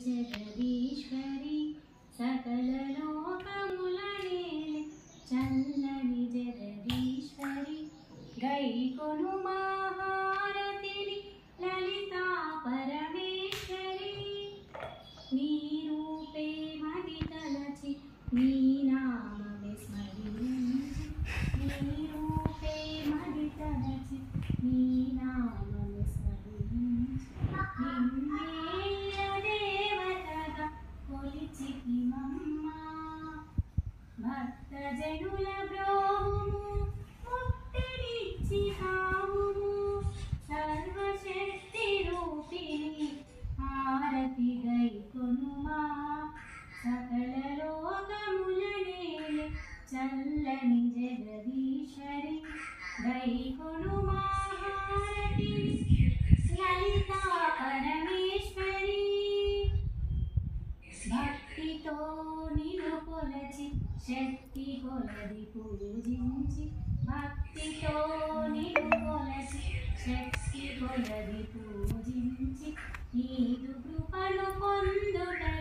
జగదీశ్వరి సకల లోకముల నేలే చల్లని జగదీశ్వరి గై కొను మహారతిని లలితా పరమేశ్వరి నీ రూపే మది తలచి నీ నామమే స్మరించి నీ రూపే మది తలచి నీ నామమే స్మరించి నిన్నే దేవతగా కొలిచికి మమ్మ భక్త జనుల బ్రోహుము ముక్తినిచ్చి కావుము సర్వశక్తి రూపిణి హారతి గై కొనుమా సకల లోకముల నేలే చల్లని జగదీశ్వరి గై కొనుమా హారతి లలితా పరమేశ్వరి భక్తితో నిన్ను కొలచి శక్తి కొలది పూజించి భక్తితో నిన్ను కొలచి శక్తి కొలది పూజించి నీదు కృపను పొందుట